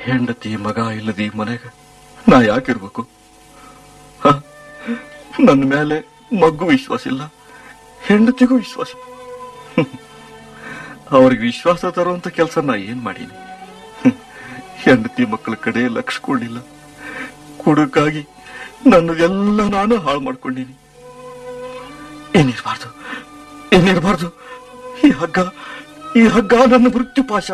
ಹೆಂಡತಿ ಮಗ ಇಲ್ಲದಿ ಮನೆಗ ನಾ ಯಾಕಿರ್ಬೇಕು ಹ? ನನ್ನ ಮೇಲೆ ಮಗ್ಗು ವಿಶ್ವಾಸ ಇಲ್ಲ ಹೆಂಡತಿಗೂ ವಿಶ್ವಾಸ ಹ್ಮ್. ಅವ್ರಿಗೆ ವಿಶ್ವಾಸ ತರುವಂತ ಕೆಲಸ ನಾ ಏನ್ ಮಾಡೀನಿ ಹ್ಮ್. ಹೆಂಡತಿ ಮಕ್ಕಳ ಕಡೆ ಲಕ್ಷ ಕೊಡ್ಲಿಲ್ಲ ಕುಡುಕಾಗಿ ನನ್ನದೆಲ್ಲ ನಾನು ಹಾಳು ಮಾಡ್ಕೊಂಡೀನಿ ಏನಿರ್ಬಾರ್ದು ಏನಿರ್ಬಾರ್ದು ಈ ಹಗ್ಗ ಈ ಹಗ್ಗ ನನ್ನ ಮೃತ್ಯು ಪಾಶ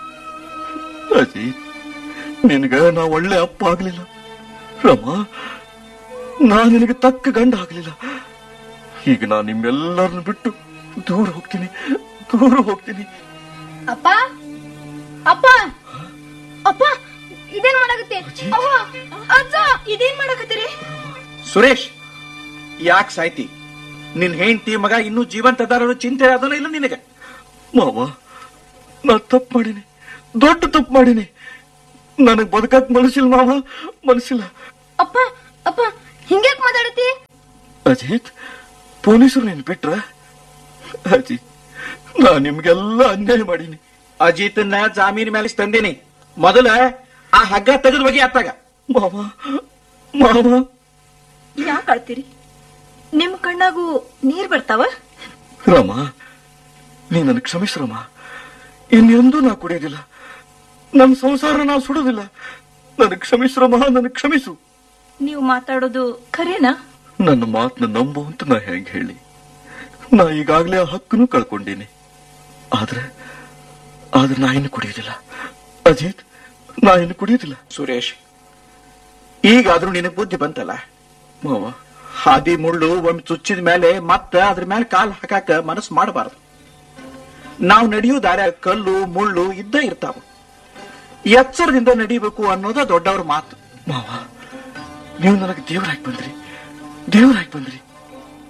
ಅಜಿತ್ ನಿನಗ ನಾ ಒಳ್ಳೆ ಅಪ್ಪ ಆಗ್ಲಿಲ್ಲ ರಮ ನಾ ನಿನಗೆ ತಕ್ಕ ಗಂಡ ಆಗ್ಲಿಲ್ಲ ಈಗ ನಾ ನಿಮ್ಮೆಲ್ಲರನ್ನು ಬಿಟ್ಟು ದೂರ ಹೋಗ್ತೀನಿ ದೂರ ಹೋಗ್ತೀನಿ ಅಪ್ಪ ಅಪ್ಪ ಅಪ್ಪ ಇದೇನ್ ಮಾಡಕತ್ತಿ ಅವ್ವ ಅಜ್ಜ ಇದೇನ್ ಮಾಡಕತ್ತೀರಿ ಸುರೇಶ್ ಯಾಕೆ ಸಾಯ್ತಿ ನಿನ್ ಹೆಂಡತಿ ಮಗ ಇನ್ನೂ ಜೀವಂತ ಅದಾರ ಚಿಂತೆ ಅದನ್ನ ಇಲ್ಲ ನಿನಗೆ ಮಾವ ನಾ ತಪ್ಪು ಮಾಡೀನಿ ದೊಡ್ಡ ತಪ್ಪು ಮಾಡೀನಿ ನನಗ್ ಬದುಕಕ್ ಮನಸ್ಸಿಲ್ಲ ಮಾವ ಮನಸ್ಸಿಲ್ಲ ಅಪ್ಪ ಅಪ್ಪ ಹಿಂಗ್ಯಾಕ್ ಮಾತಾಡತಿ ಅಜಿತ್ ಪೊಲೀಸರು ನೀನ್ ಬಿಟ್ರ ಅಜಿತ್ ನಾ ನಿಮ್ಗೆಲ್ಲ ಅನ್ಯಾಯ ಮಾಡೀನಿ ಅಜಿತನ್ನ ಜಾಮೀನ್ ಮೇಲೆ ತಂದೀನಿ ಮೊದಲ ಆ ಹಗ್ಗ ತೆಗೆದ ಬಗ್ಗೆ ಅತ್ತಾಗ ಮಾವ ಮಾವ ಯಾಕೆ ಅಳ್ತೀರಿ ನಿಮ್ ಕಣ್ಣಾಗೂ ನೀರ್ ಬರ್ತಾವ ರಾಮ ನೀ ನನಗೆ ಕ್ಷಮಿಸು ರಾಮ ಇನ್ನೆಂದೂ ನಾ ಕುಡಿಯೋದಿಲ್ಲ ನನ್ನ ಸಂಸಾರ ನಾ ಸುಡೋದಿಲ್ಲ ನನಗೆ ಕ್ಷಮಿಸು ರಾಮ ನನಗೆ ಕ್ಷಮಿಸು ನೀವು ಮಾತಾಡೋದು ಖರೇನಾ ನನ್ನ ಮಾತನ್ನ ನಂಬು ಅಂತ ನಾ ಹೆಂಗ್ ಹೇಳಿ ನಾ ಈಗಾಗಲೇ ಆ ಹಕ್ಕನ್ನು ಕಳ್ಕೊಂಡೀನಿ ಆದ್ರೆ ಆದ್ರೆ ನಾ ಇನ್ನು ಕುಡಿಯೋದಿಲ್ಲ ಅಜಿತ್ ನಾ ಇನ್ನು ಕುಡಿಯೋದಿಲ್ಲ ಸುರೇಶ್ ಈಗಾದ್ರೂ ನಿನಗ್ ಬುದ್ಧಿ ಬಂತಲ್ಲ ಮಾವ ಹಾದಿ ಮುಳ್ಳು ಒಮ್ಮೆ ಚುಚ್ಚಿದ ಮೇಲೆ ಮತ್ತ ಅದ್ರ ಮೇಲೆ ಕಾಲ್ ಹಾಕಾಕ ಮನಸ್ಸು ಮಾಡಬಾರದು ನಾವು ನಡೆಯೋ ದಾರ್ಯಾಗ ಕಲ್ಲು ಮುಳ್ಳು ಇದ್ದ ಇರ್ತಾವ ಎಚ್ಚರದಿಂದ ನಡಿಬೇಕು ಅನ್ನೋದ ದೊಡ್ಡವ್ರ ಮಾತು ಮಾವ ನೀವು ನನಗೆ ದೇವರಾಗಿ ಬಂದ್ರಿ ದೇವರಾಗಿ ಬಂದ್ರಿ